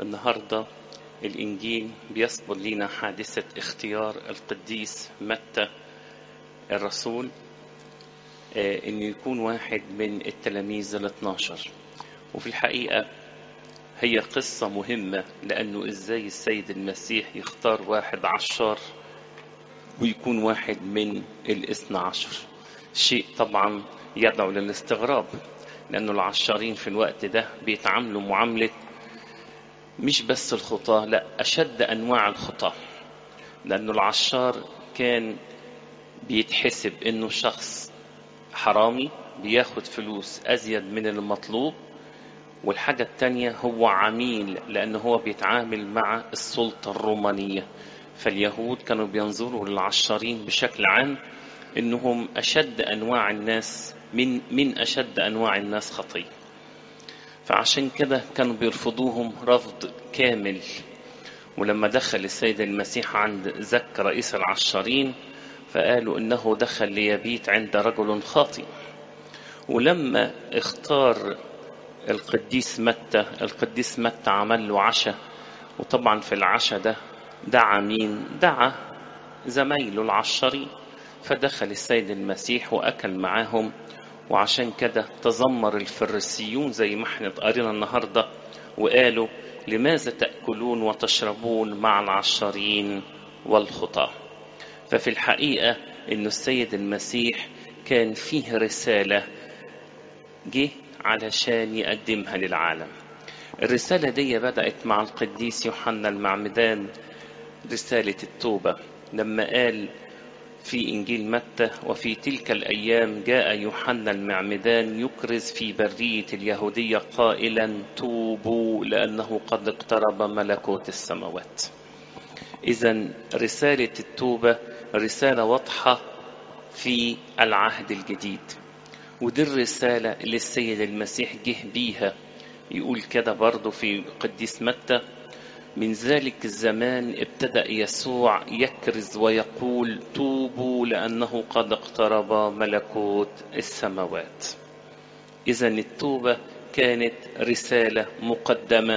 النهاردة الإنجيل بيذكر لنا حادثة اختيار القديس متى الرسول آه، إنه يكون واحد من التلاميذ ال 12 وفي الحقيقة هي قصة مهمة لأنه إزاي السيد المسيح يختار واحد عشار ويكون واحد من الاثنى عشر شيء طبعا يدعو للاستغراب لأنه العشارين في الوقت ده بيتعاملوا معاملة مش بس الخطاة لا أشد أنواع الخطاة لأنه العشار كان بيتحسب إنه شخص حرامي بياخد فلوس أزيد من المطلوب والحاجة التانية هو عميل لأنه هو بيتعامل مع السلطة الرومانية فاليهود كانوا بينظروا للعشارين بشكل عام إنهم أشد أنواع الناس من من أشد أنواع الناس خطية فعشان كده كانوا بيرفضوهم رفض كامل ولما دخل السيد المسيح عند زك رئيس العشارين فقالوا إنه دخل ليبيت عند رجل خاطئ ولما اختار القديس متى القديس متى عمل له عشاء وطبعا في العشاء ده دعا مين دعا زمايله العشرين فدخل السيد المسيح وأكل معاهم وعشان كده تذمر الفريسيون زي ما احنا قرينا النهارده وقالوا لماذا تأكلون وتشربون مع العشرين والخطاة ففي الحقيقة إنه السيد المسيح كان فيه رسالة جه علشان يقدمها للعالم الرسالة دي بدأت مع القديس يوحنا المعمدان رسالة التوبة لما قال في إنجيل متى وفي تلك الأيام جاء يوحنا المعمدان يكرز في برية اليهودية قائلا توبوا لأنه قد اقترب ملكوت السماوات إذا رسالة التوبة رسالة واضحة في العهد الجديد ودي الرسالة اللي السيد المسيح جه بيها يقول كده برضه في قديس متى من ذلك الزمان ابتدأ يسوع يكرز ويقول توبوا لأنه قد اقترب ملكوت السماوات إذا التوبة كانت رسالة مقدمة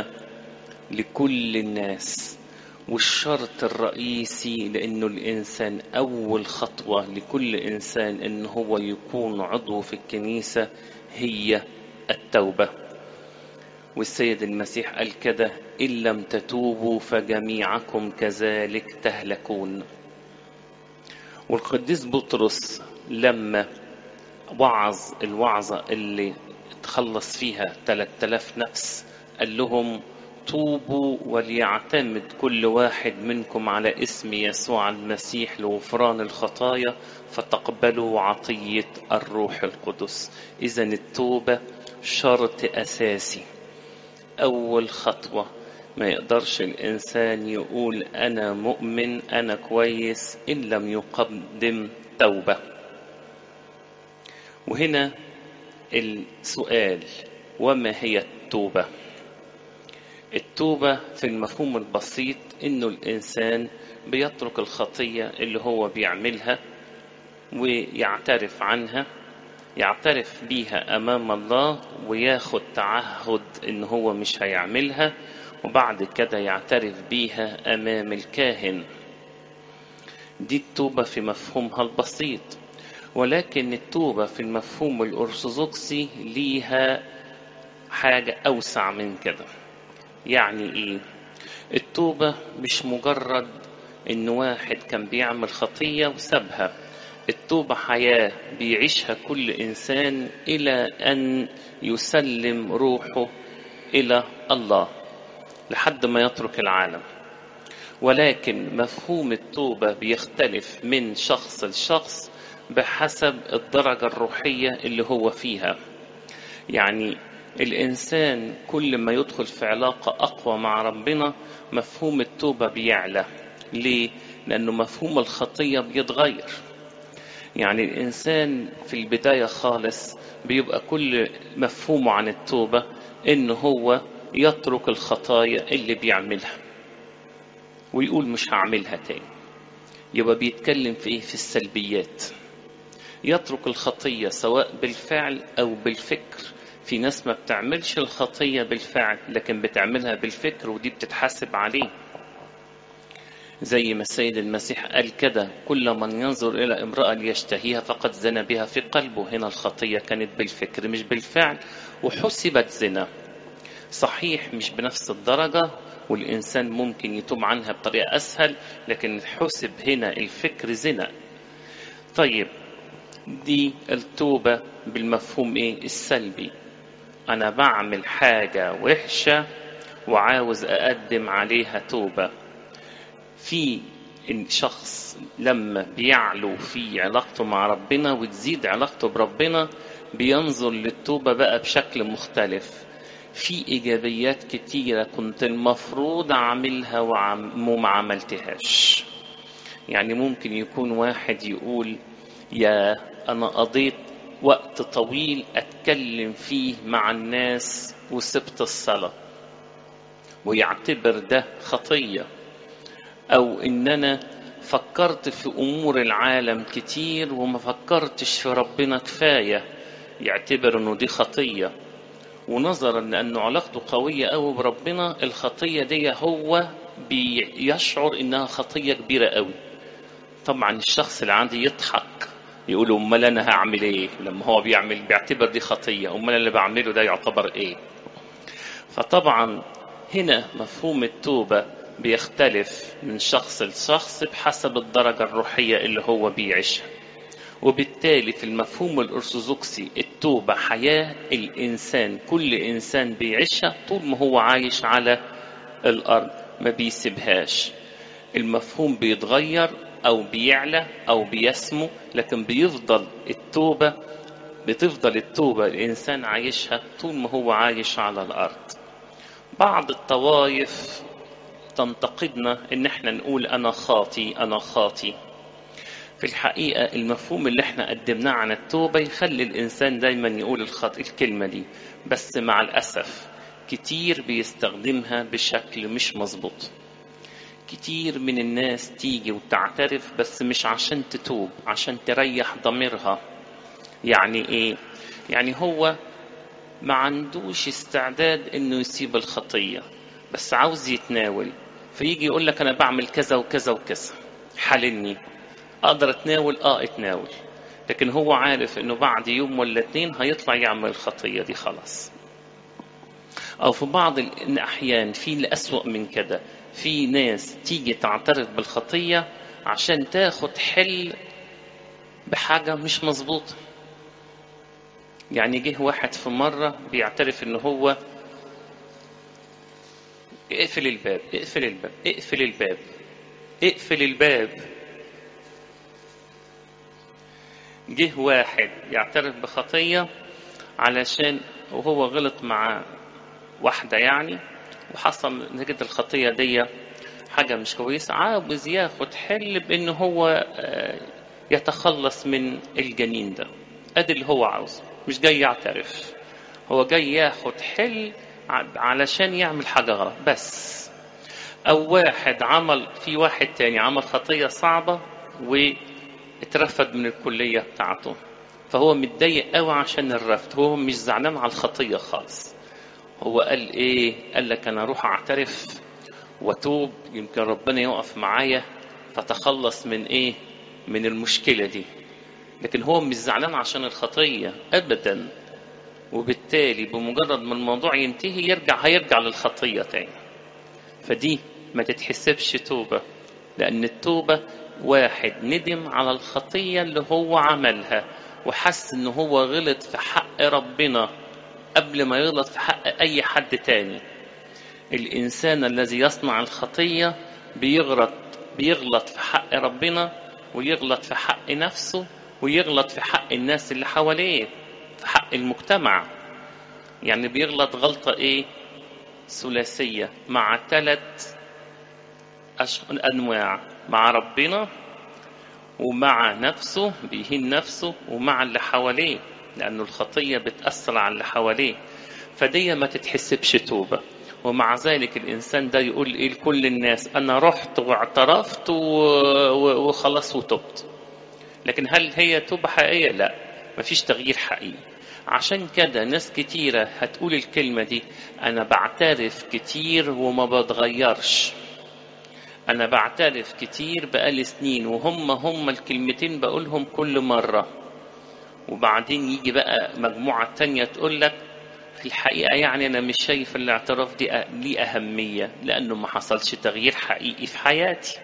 لكل الناس والشرط الرئيسي لأنه الإنسان أول خطوة لكل إنسان إن هو يكون عضو في الكنيسة هي التوبة والسيد المسيح قال كده إن لم تتوبوا فجميعكم كذلك تهلكون والقديس بطرس لما وعظ الوعظة اللي تخلص فيها 3000 نفس قال لهم توبوا وليعتمد كل واحد منكم على اسم يسوع المسيح لغفران الخطايا فتقبلوا عطية الروح القدس إذا التوبة شرط أساسي أول خطوة ما يقدرش الإنسان يقول أنا مؤمن أنا كويس إن لم يقدم توبة وهنا السؤال وما هي التوبة التوبة في المفهوم البسيط إنه الإنسان بيترك الخطية اللي هو بيعملها ويعترف عنها يعترف بيها أمام الله وياخد تعهد إن هو مش هيعملها وبعد كده يعترف بيها أمام الكاهن دي التوبة في مفهومها البسيط ولكن التوبة في المفهوم الأرثوذكسي ليها حاجة أوسع من كده يعني إيه التوبة مش مجرد إن واحد كان بيعمل خطية وسابها التوبة حياة بيعيشها كل إنسان إلى أن يسلم روحه إلى الله لحد ما يترك العالم ولكن مفهوم التوبة بيختلف من شخص لشخص بحسب الدرجة الروحية اللي هو فيها يعني الإنسان كل ما يدخل في علاقة أقوى مع ربنا مفهوم التوبة بيعلى ليه؟ لأنه مفهوم الخطية بيتغير يعني الإنسان في البداية خالص بيبقى كل مفهومه عن التوبة إن هو يترك الخطايا اللي بيعملها ويقول مش هعملها تاني يبقى بيتكلم في إيه في السلبيات يترك الخطية سواء بالفعل أو بالفكر في ناس ما بتعملش الخطية بالفعل لكن بتعملها بالفكر ودي بتتحاسب عليه زي ما السيد المسيح قال كده كل من ينظر إلى امرأة ليشتهيها فقد زنى بها في قلبه هنا الخطية كانت بالفكر مش بالفعل وحسبت زنا صحيح مش بنفس الدرجة والإنسان ممكن يتوب عنها بطريقة أسهل لكن حسب هنا الفكر زنا طيب دي التوبة بالمفهوم إيه السلبي أنا بعمل حاجة وحشة وعاوز أقدم عليها توبة في الشخص لما بيعلو في علاقته مع ربنا وتزيد علاقته بربنا بينظر للتوبة بقى بشكل مختلف في إيجابيات كتيرة كنت المفروض أعملها وعم- وما عملتهاش يعني ممكن يكون واحد يقول يا أنا قضيت وقت طويل أتكلم فيه مع الناس وسبت الصلاة ويعتبر ده خطية أو إن أنا فكرت في أمور العالم كتير وما فكرتش في ربنا كفاية يعتبر إنه دي خطية ونظرا لأنه علاقته قوية أوي بربنا الخطية دي هو بيشعر إنها خطية كبيرة أوي طبعا الشخص العادي يضحك يقول امال انا هعمل ايه لما هو بيعمل بيعتبر دي خطيه امال اللي بعمله ده يعتبر ايه فطبعا هنا مفهوم التوبه بيختلف من شخص لشخص بحسب الدرجه الروحيه اللي هو بيعيشها وبالتالي في المفهوم الأرثوذكسي التوبة حياة الإنسان كل إنسان بيعيشها طول ما هو عايش على الأرض ما بيسيبهاش المفهوم بيتغير أو بيعلى أو بيسمو لكن بيفضل التوبة بتفضل التوبة الإنسان عايشها طول ما هو عايش على الأرض بعض الطوائف تنتقدنا إن احنا نقول أنا خاطي أنا خاطي في الحقيقة المفهوم اللي احنا قدمناه عن التوبة يخلي الإنسان دايما يقول الخط الكلمة دي بس مع الأسف كتير بيستخدمها بشكل مش مظبوط كتير من الناس تيجي وتعترف بس مش عشان تتوب عشان تريح ضميرها يعني ايه يعني هو ما عندوش استعداد انه يسيب الخطية بس عاوز يتناول فيجي يقول لك انا بعمل كذا وكذا وكذا حللني اقدر اتناول اه اتناول لكن هو عارف انه بعد يوم ولا اتنين هيطلع يعمل الخطية دي خلاص او في بعض الاحيان في الاسوأ من كده في ناس تيجي تعترف بالخطية عشان تاخد حل بحاجة مش مظبوطة يعني جه واحد في مرة بيعترف ان هو اقفل الباب اقفل الباب اقفل الباب اقفل الباب جه واحد يعترف بخطية علشان وهو غلط مع واحدة يعني وحصل نتيجة الخطية دي حاجة مش كويسة عاوز ياخد حل بأن هو يتخلص من الجنين ده ادي اللي هو عاوزه مش جاي يعترف هو جاي ياخد حل علشان يعمل حاجة غلط بس أو واحد عمل في واحد تاني عمل خطية صعبة واترفد من الكلية بتاعته فهو متضايق قوي عشان الرفض هو مش زعلان على الخطية خالص هو قال ايه قال لك انا اروح اعترف واتوب يمكن ربنا يقف معايا فتخلص من ايه من المشكلة دي لكن هو مش زعلان عشان الخطية ابدا وبالتالي بمجرد ما الموضوع ينتهي يرجع هيرجع للخطية تاني فدي ما تتحسبش توبة لأن التوبة واحد ندم على الخطية اللي هو عملها وحس إن هو غلط في حق ربنا قبل ما يغلط في حق أي حد تاني الإنسان الذي يصنع الخطية بيغلط بيغلط في حق ربنا ويغلط في حق نفسه ويغلط في حق الناس اللي حواليه في حق المجتمع يعني بيغلط غلطة إيه ثلاثية مع ثلاث أنواع مع ربنا ومع نفسه بيهين نفسه ومع اللي حواليه لأنه الخطية بتأثر على اللي حواليه فدي ما تتحسبش توبة ومع ذلك الإنسان ده يقول إيه لكل الناس أنا رحت واعترفت وخلاص وتبت لكن هل هي توبة حقيقية؟ لا مفيش تغيير حقيقي عشان كده ناس كتيرة هتقول الكلمة دي أنا بعترف كتير وما بتغيرش أنا بعترف كتير بقالي سنين وهم هم الكلمتين بقولهم كل مرة وبعدين يجي بقى مجموعة تانية تقول لك في الحقيقة يعني أنا مش شايف الاعتراف دي ليه أهمية لأنه ما حصلش تغيير حقيقي في حياتي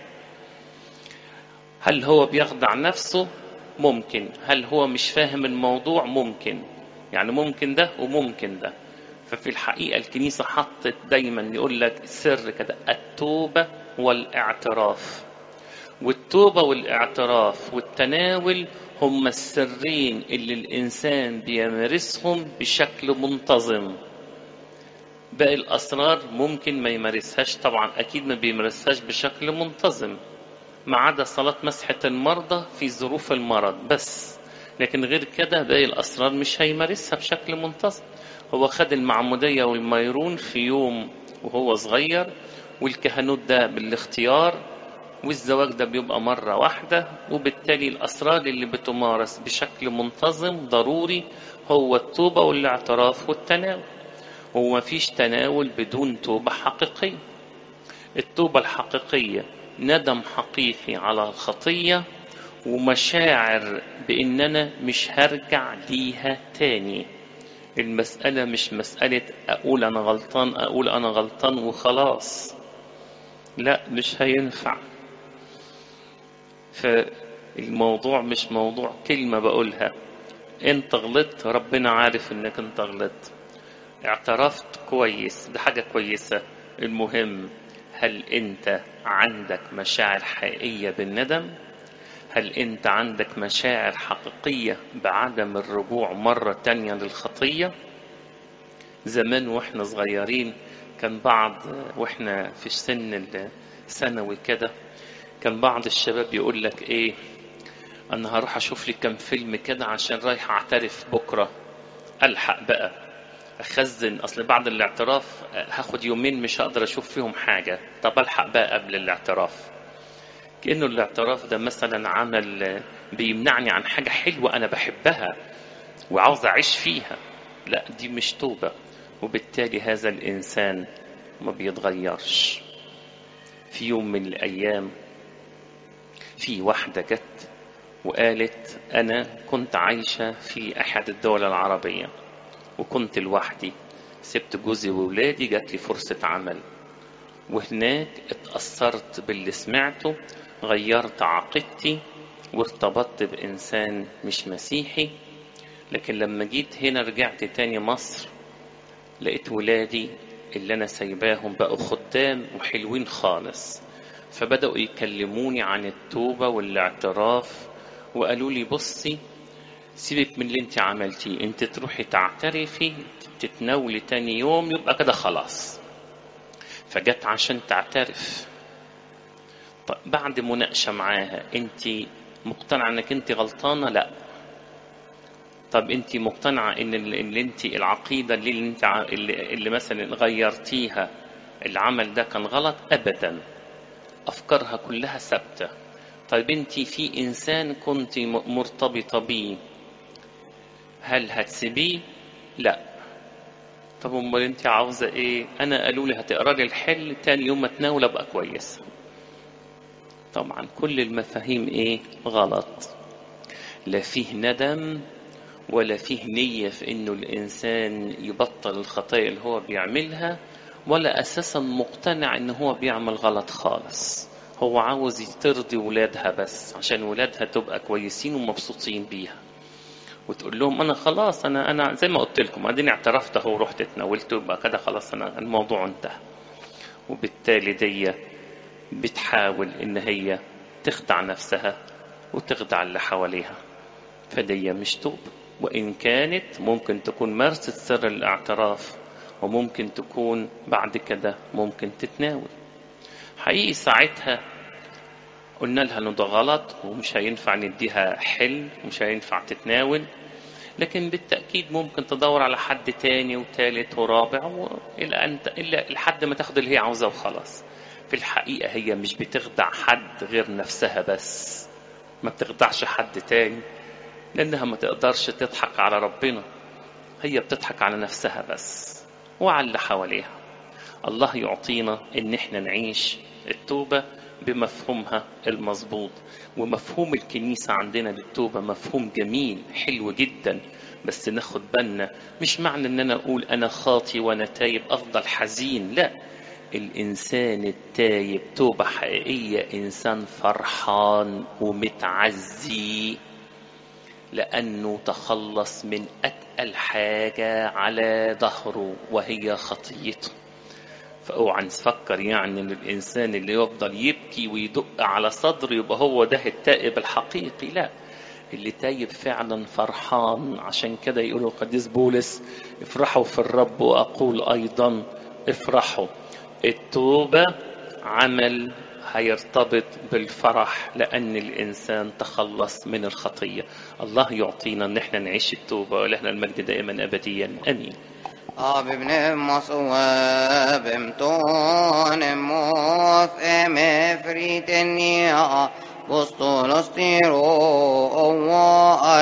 هل هو بيخدع نفسه ممكن هل هو مش فاهم الموضوع ممكن يعني ممكن ده وممكن ده ففي الحقيقة الكنيسة حطت دايما يقول لك سر كده التوبة والاعتراف والتوبة والاعتراف والتناول هم السرين اللي الإنسان بيمارسهم بشكل منتظم باقي الأسرار ممكن ما يمارسهاش طبعا أكيد ما بيمارسهاش بشكل منتظم ما عدا صلاة مسحة المرضى في ظروف المرض بس لكن غير كده باقي الأسرار مش هيمارسها بشكل منتظم هو خد المعمودية والميرون في يوم وهو صغير والكهنوت ده بالاختيار والزواج ده بيبقى مرة واحدة وبالتالي الأسرار اللي بتمارس بشكل منتظم ضروري هو التوبة والاعتراف والتناول وما فيش تناول بدون توبة حقيقية التوبة الحقيقية ندم حقيقي على الخطية ومشاعر بإن أنا مش هرجع ليها تاني المسألة مش مسألة أقول أنا غلطان أقول أنا غلطان وخلاص لا مش هينفع فالموضوع مش موضوع كلمة بقولها انت غلطت ربنا عارف انك انت غلطت اعترفت كويس ده حاجة كويسة المهم هل انت عندك مشاعر حقيقية بالندم هل انت عندك مشاعر حقيقية بعدم الرجوع مرة تانية للخطية زمان واحنا صغيرين كان بعض واحنا في السن الثانوي كده كان بعض الشباب يقول لك ايه انا هروح اشوف لي كام فيلم كده عشان رايح اعترف بكره الحق بقى اخزن اصل بعد الاعتراف هاخد يومين مش هقدر اشوف فيهم حاجه طب الحق بقى قبل الاعتراف كانه الاعتراف ده مثلا عمل بيمنعني عن حاجه حلوه انا بحبها وعاوز اعيش فيها لا دي مش توبه وبالتالي هذا الانسان ما بيتغيرش في يوم من الايام في واحده جت وقالت انا كنت عايشه في احد الدول العربيه وكنت لوحدي سبت جوزي وولادي جات لي فرصة عمل وهناك اتأثرت باللي سمعته غيرت عقيدتي وارتبطت بإنسان مش مسيحي لكن لما جيت هنا رجعت تاني مصر لقيت ولادي اللي أنا سايباهم بقوا خدام وحلوين خالص فبدأوا يكلموني عن التوبة والاعتراف وقالوا لي بصي سيبك من اللي انت عملتيه انت تروحي تعترفي تتناولي تاني يوم يبقى كده خلاص فجت عشان تعترف طب بعد مناقشة معاها انت مقتنعة انك انت غلطانة لا طب انت مقتنعة ان اللي انت العقيدة اللي انت اللي, اللي مثلا غيرتيها العمل ده كان غلط ابدا افكارها كلها ثابتة طيب انت في انسان كنت مرتبطة بيه هل هتسيبيه؟ لا طب امال انت عاوزه ايه؟ انا قالوا لي هتقرا لي الحل تاني يوم اتناول ابقى كويسه. طبعا كل المفاهيم ايه؟ غلط. لا فيه ندم ولا فيه نية في انه الانسان يبطل الخطايا اللي هو بيعملها ولا اساسا مقتنع ان هو بيعمل غلط خالص. هو عاوز ترضي ولادها بس عشان ولادها تبقى كويسين ومبسوطين بيها. وتقول لهم انا خلاص انا انا زي ما قلت لكم اديني اعترفت اهو ورحت اتناولت يبقى كده خلاص انا الموضوع انتهى وبالتالي دي بتحاول ان هي تخدع نفسها وتخدع اللي حواليها فدي مش توب وان كانت ممكن تكون مارست سر الاعتراف وممكن تكون بعد كده ممكن تتناول حقيقي ساعتها قلنا لها انه ده غلط ومش هينفع نديها حل ومش هينفع تتناول لكن بالتأكيد ممكن تدور على حد تاني وتالت ورابع و... إلى أن إلا لحد ما تاخد اللي هي عاوزاه وخلاص في الحقيقة هي مش بتخدع حد غير نفسها بس ما بتخدعش حد تاني لأنها ما تقدرش تضحك على ربنا هي بتضحك على نفسها بس وعلى اللي حواليها الله يعطينا ان احنا نعيش التوبة بمفهومها المظبوط ومفهوم الكنيسة عندنا للتوبة مفهوم جميل حلو جدا بس ناخد بالنا مش معنى ان انا اقول انا خاطي وانا تايب افضل حزين لا الانسان التايب توبة حقيقية انسان فرحان ومتعزي لانه تخلص من اتقل حاجة على ظهره وهي خطيته فاوعى نفكر يعني ان الانسان اللي يفضل يبكي ويدق على صدره يبقى هو ده التائب الحقيقي لا اللي تايب فعلا فرحان عشان كده يقولوا القديس بولس افرحوا في الرب واقول ايضا افرحوا التوبه عمل هيرتبط بالفرح لان الانسان تخلص من الخطيه الله يعطينا ان احنا نعيش التوبه ولهنا المجد دائما ابديا امين Abibne maswabim tonem mof emefritenia Postolos tiro